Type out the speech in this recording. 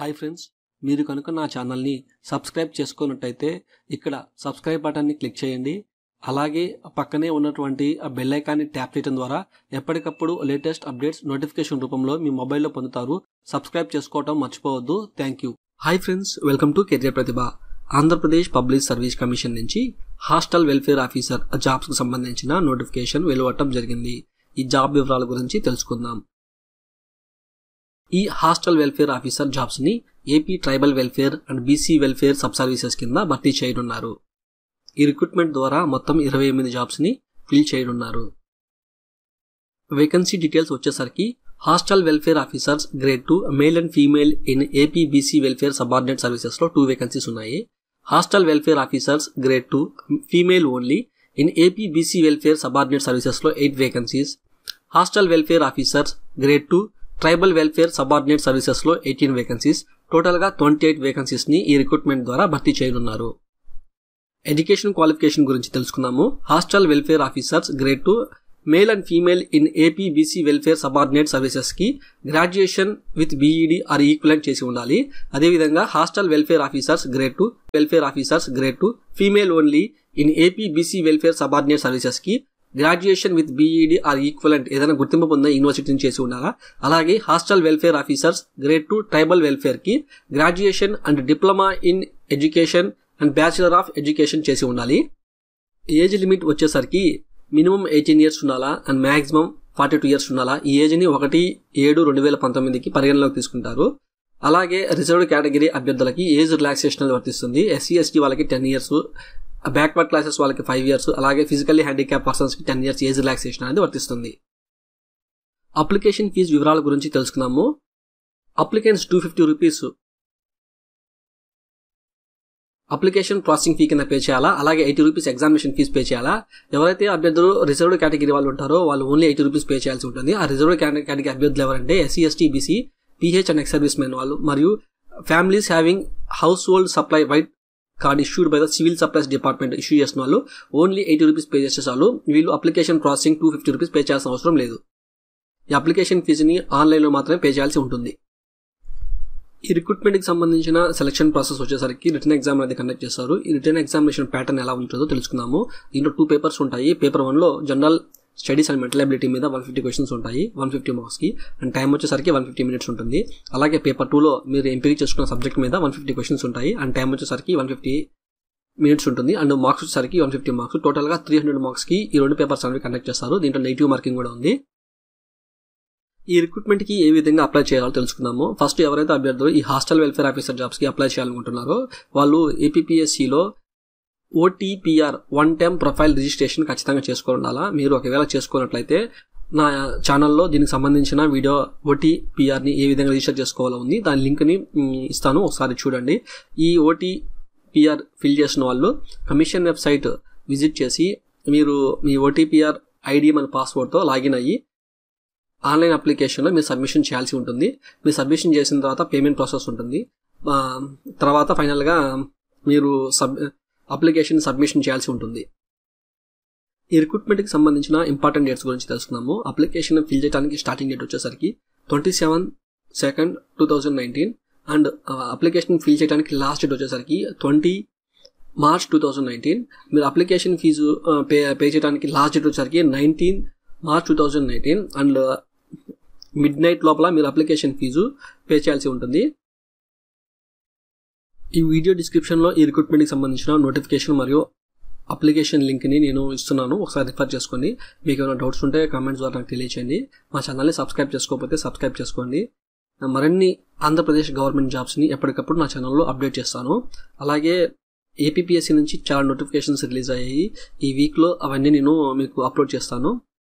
hi friends మీరు కనుక నా ఛానల్ని సబ్స్క్రైబ్ చేసుకున్నట్టయితే ఇక్కడ సబ్స్క్రైబ్ బటన్ని క్లిక్ చేయండి అలాగే పక్కనే ఉన్నటువంటి ఆ బెల్ ఐకాన్ని ట్యాప్ చేయడం ద్వారా ఎప్పటికప్పుడు లేటెస్ట్ అప్డేట్స్ నోటిఫికేషన్ రూపంలో మీ మొబైల్లో పొందుతారు సబ్స్క్రైబ్ చేసుకోవటం మర్చిపోవద్దు thank you hi friends welcome to career Pratibha Andhra Pradesh public service commission నుంచి హాస్టల్ వెల్ఫేర్ ఆఫీసర్ జాబ్స్కి సంబంధించిన నోటిఫికేషన్ వెలువడటం జరిగింది ఈ జాబ్ వివరాల గురించి తెలుసుకుందాం ఈ హాస్టల్ వెల్ఫేర్ ఆఫీసర్ జాబ్స్ ని AP tribal welfare and BC welfare sub services కింద భర్తీ చేయనున్నారు ఈ రిక్రూట్మెంట్ ద్వారా మొత్తం ఇరవై ఎనిమిది జాబ్స్ ని ఫిల్ చేయనున్నారు వేకెన్సీ డీటెయిల్స్ వచ్చేసరికి hostel welfare officers grade two male and female in AP BC welfare subordinate services లో టూ వేకెన్సీస్ ఉన్నాయి hostel welfare officers grade two female only in AP BC welfare subordinate services లో eight vacancies hostel welfare officers grade two tribal welfare subordinate services లో eighteen vacancies total గా twenty eight vacancies ని ఈ recruitment ద్వారా భర్తీ చేయనున్నారు education qualification గురించి తెలుసుకుందాము hostel welfare officers grade two male and female in AP BC welfare subordinate services కి graduation with B Ed or equivalent చేసి ఉండాలి అదేవిధంగా hostel welfare officers grade two welfare officers grade two female only in AP BC welfare subordinate services కి graduation with B Ed or equivalent ఏదైనా గుర్తింపు పొందిన యూనివర్సిటీని చేసి ఉండాలా అలాగే hostel welfare officers grade two tribal welfare కి graduation and diploma in education and bachelor of education చేసి ఉండాలి ఏజ్ లిమిట్ వచ్చేసరికి మినిమం ఎయిటీన్ ఇయర్స్ ఉండాలా and maximum forty two years ఉండాలా ఈ ఏజ్ని ఒకటి ఏడు రెండు వేల పంతొమ్మిదికి పరిగణలోకి తీసుకుంటారు అలాగే రిజర్వ్డ్ కేటగిరీ అభ్యర్థులకి ఏజ్ రిలాక్సేషన్ అనేది వర్తిస్తుంది ఎస్సీ ఎస్టీ వాళ్ళకి టెన్ ఇయర్స్ బ్యాక్వర్డ్ క్లాసెస్ వాళ్ళకి ఫైవ్ ఇయర్స్ అలాగే ఫిజికల్లీ హ్యాండిక్యాప్ పర్సన్స్ కి టెన్ ఇయర్స్ ఏజ్ రిలాక్సేషన్ అనేది వర్తిస్తుంది అప్లికేషన్ ఫీజు వివరాల గురించి తెలుసుకున్నాము applicants two fifty rupees application processing fee కింద పే చేయాలా అలాగే eighty rupees examination fee pay చేయాలా ఎవరైతే అభ్యర్థులు రిజర్వ్డ్ కేటగిరీ వాళ్ళు ఉంటారో వాళ్ళు ఓన్లీ ఎయిటీ రూపీస్ పే చేయాల్సి ఉంటుంది ఆ రిజర్వ్డ్ కేటగిరీ అభ్యర్థులు ఎవరంటే SC ST BC PH and ex servicemen వాళ్ళు మరియు families having household supply white card issued by the civil supplies department issue చేసిన వాళ్ళు ఓన్లీ ఎయిటీ రూపీస్ పే చేసే చాలు వీళ్ళు application processing two fifty rupees pay చేయాల్సిన అవసరం లేదు ఈ అప్లికేషన్ ఫీజుని ఆన్లైన్లో మాత్రమే పే చేయాల్సి ఉంటుంది ఈ రిక్రూట్మెంట్కి సంబంధించిన సెలక్షన్ ప్రాసెస్ వచ్చేసరికి రిటర్న్ ఎగ్జామ్ అనేది కండక్ట్ చేస్తారు ఈ రిటర్న్ ఎగ్జామినేషన్ ప్యాటర్న్ ఎలా ఉంటుందో తెలుసుకుందాము దీంట్లో టూ పేపర్స్ ఉంటాయి పేపర్ వన్లో general studies and mental ability మీద వన్ ఫిఫ్టీ క్వశ్చన్స్ ఉంటాయి వన్ ఫిఫ్టీ మార్క్స్కి అండ్ టైం వచ్చేసరికి వన్ ఫిఫ్టీ మినిట్స్ ఉంటుంది అలాగే పేపర్ టూలో మీరు ఎంపిక చేసుకున్న సబ్జెక్ట్ మీద వన్ ఫిఫ్టీ క్వశ్చన్స్ ఉంటాయి అండ్ టైం వచ్చేసరికి వన్ ఫిఫ్టీ మినిట్స్ ఉంటుంది అండ్ మార్క్స్ వచ్చేసరికి వన్ ఫిఫ్టీ మార్క్స్ టోటల్గా త్రీ హండ్రెడ్ మార్క్స్కి ఈ రెండు పేపర్స్ అనేవి కండక్ట్ చేస్తారు దీంట్లో నెగిటివ్ మార్కింగ్ కూడా ఉంది ఈ రిక్రూట్మెంట్ కి ఏ విధంగా అప్లై చేయాలో తెలుసుకుందాము ఫస్ట్ ఎవరైతే అభ్యర్థులు ఈ హాస్టల్ వెల్ఫేర్ ఆఫీసర్ జాబ్స్ కి అప్లై చేయాలనుకుంటున్నారో వాళ్ళు ఏపీఎస్సిలో OTPR one time profile registration ఖచ్చితంగా చేసుకొని ఉండాలా మీరు ఒకవేళ చేసుకున్నట్లయితే నా ఛానల్లో దీనికి సంబంధించిన వీడియో ఓటీపీఆర్ని ఏ విధంగా రిజిస్టర్ చేసుకోవాలో ఉంది దాని లింక్ని ఇస్తాను ఒకసారి చూడండి ఈ ఓటీపీఆర్ ఫిల్ చేసిన వాళ్ళు కమిషన్ వెబ్సైట్ విజిట్ చేసి మీరు మీ ఓటీపీఆర్ ఐడి మన పాస్వర్డ్తో లాగిన్ అయ్యి ఆన్లైన్ అప్లికేషన్లో మీరు సబ్మిషన్ చేయాల్సి ఉంటుంది మీరు సబ్మిషన్ చేసిన తర్వాత పేమెంట్ ప్రాసెస్ ఉంటుంది తర్వాత ఫైనల్గా మీరు సబ్ అప్లికేషన్ సబ్మిషన్ చేయాల్సి ఉంటుంది ఈ రిక్రూట్మెంట్కి సంబంధించిన ఇంపార్టెంట్ డేట్స్ గురించి తెలుసుకున్నాము అప్లికేషన్ ఫిల్ చేయడానికి స్టార్టింగ్ డేట్ వచ్చేసరికి twenty seven second two thousand nineteen and application fill చేయడానికి లాస్ట్ డేట్ వచ్చేసరికి twenty March two thousand nineteen మీరు అప్లికేషన్ ఫీజు పే పే చేయడానికి లాస్ట్ డేట్ వచ్చేసరికి nineteen March two thousand nineteen and midnight లోపల మీరు application fee pay చేయాల్సి ఉంటుంది ఈ వీడియో డిస్క్రిప్షన్లో ఈ రిక్రూట్మెంట్కి సంబంధించిన నోటిఫికేషన్ మరియు అప్లికేషన్ లింక్ని నేను ఇస్తున్నాను ఒకసారి రిఫర్ చేసుకోండి మీకు ఏమైనా డౌట్స్ ఉంటే కామెంట్స్ ద్వారా నాకు తెలియచేయండి మా ఛానల్ని సబ్స్క్రైబ్ చేసుకోకపోతే సబ్స్క్రైబ్ చేసుకోండి మరిన్ని ఆంధ్రప్రదేశ్ గవర్నమెంట్ జాబ్స్ని ఎప్పటికప్పుడు నా ఛానల్లో అప్డేట్ చేస్తాను అలాగే ఏపీఎస్సి నుంచి చాలా నోటిఫికేషన్స్ రిలీజ్ అయ్యాయి ఈ వీక్లో అవన్నీ నేను మీకు అప్లోడ్ చేస్తాను